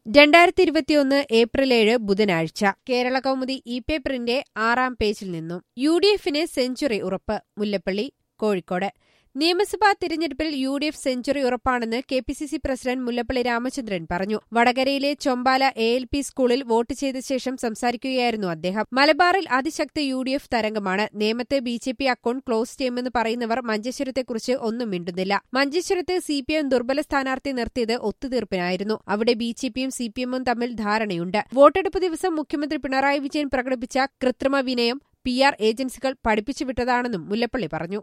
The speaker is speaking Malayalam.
രണ്ടായിരത്തി ഇരുപത്തിയൊന്ന് ഏപ്രിൽ ഏഴ് ബുധനാഴ്ച കേരള കൗമുദി ഇ പേപ്പറിന്റെ ആറാം പേജിൽ നിന്നും യു ഡി എഫിന് സെഞ്ചുറി ഉറപ്പ് മുല്ലപ്പള്ളി കോഴിക്കോട് നിയമസഭാ തിരഞ്ഞെടുപ്പിൽ യു ഡി എഫ് സെഞ്ചുറി ഉറപ്പാണെന്ന് K P C C president Mullappally Ramachandran പറഞ്ഞു വടകരയിലെ ചൊമ്പാല എ എൽ പി സ്കൂളിൽ വോട്ട് ചെയ്ത ശേഷം സംസാരിക്കുകയായിരുന്നു അദ്ദേഹം മലബാറിൽ അതിശക്ത യു ഡി എഫ് തരംഗമാണ് നേമത്ത് B J P account close ചെയ്യുമെന്ന് പറയുന്നവർ മഞ്ചേശ്വരത്തെക്കുറിച്ച് ഒന്നും മിണ്ടുന്നില്ല മഞ്ചേശ്വരത്ത് സി പി എം ദുർബല സ്ഥാനാർത്ഥി നിർത്തിയത് ഒത്തുതീർപ്പിനായിരുന്നു അവിടെ ബി ജെ പിയും സി പി എമ്മും തമ്മിൽ ധാരണയുണ്ട് വോട്ടെടുപ്പ് ദിവസം മുഖ്യമന്ത്രി പിണറായി വിജയൻ പ്രകടിപ്പിച്ച കൃത്രിമ വിനയം പി ആർ ഏജൻസികൾ പഠിപ്പിച്ചുവിട്ടതാണെന്നും മുല്ലപ്പള്ളി പറഞ്ഞു